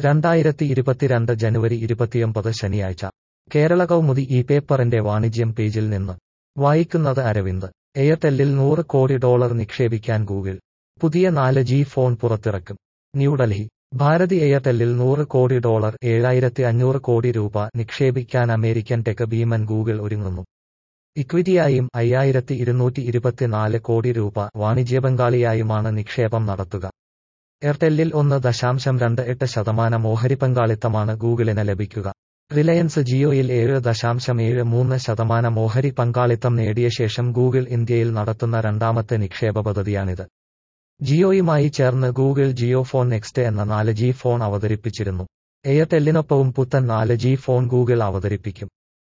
രണ്ടായിരത്തി ഇരുപത്തിരണ്ട് ജനുവരി ഇരുപത്തിയൊമ്പത് ശനിയാഴ്ച കേരള കൗമുദി ഈ പേപ്പറിന്റെ വാണിജ്യം പേജിൽ നിന്ന് വായിക്കുന്നത് അരവിന്ദ് എയർടെല്ലിൽ നൂറ് കോടി ഡോളർ നിക്ഷേപിക്കാൻ ഗൂഗിൾ പുതിയ നാല് ജി ഫോൺ പുറത്തിറക്കും ന്യൂഡൽഹി ഭാരതി എയർടെല്ലിൽ നൂറ് കോടി ഡോളർ ഏഴായിരത്തി അഞ്ഞൂറ് കോടി രൂപ നിക്ഷേപിക്കാൻ അമേരിക്കൻ ടെക് ഭീമൻ ഗൂഗിൾ ഒരുങ്ങുന്നു ഇക്വിറ്റിയായും അയ്യായിരത്തി ഇരുന്നൂറ്റി ഇരുപത്തിനാല് കോടി രൂപ വാണിജ്യ പങ്കാളിയായുമാണ് നിക്ഷേപം നടത്തുക എയർടെല്ലിൽ ഒന്ന് ദശാംശം രണ്ട് എട്ട് ശതമാനം ഓഹരി പങ്കാളിത്തമാണ് ഗൂഗിളിന് ലഭിക്കുക റിലയൻസ് ജിയോയിൽ ഏഴ് ദശാംശം ഏഴ് മൂന്ന് ശതമാനം ഓഹരി പങ്കാളിത്തം നേടിയ ശേഷം ഗൂഗിൾ ഇന്ത്യയിൽ നടത്തുന്ന രണ്ടാമത്തെ നിക്ഷേപ പദ്ധതിയാണിത് ജിയോയുമായി ചേർന്ന് ഗൂഗിൾ ജിയോ ഫോൺ നെക്സ്റ്റ് എന്ന നാല് ജി ഫോൺ അവതരിപ്പിച്ചിരുന്നു എയർടെല്ലിനൊപ്പവും പുത്തൻ നാല് ജി ഫോൺ ഗൂഗിൾ അവതരിപ്പിക്കും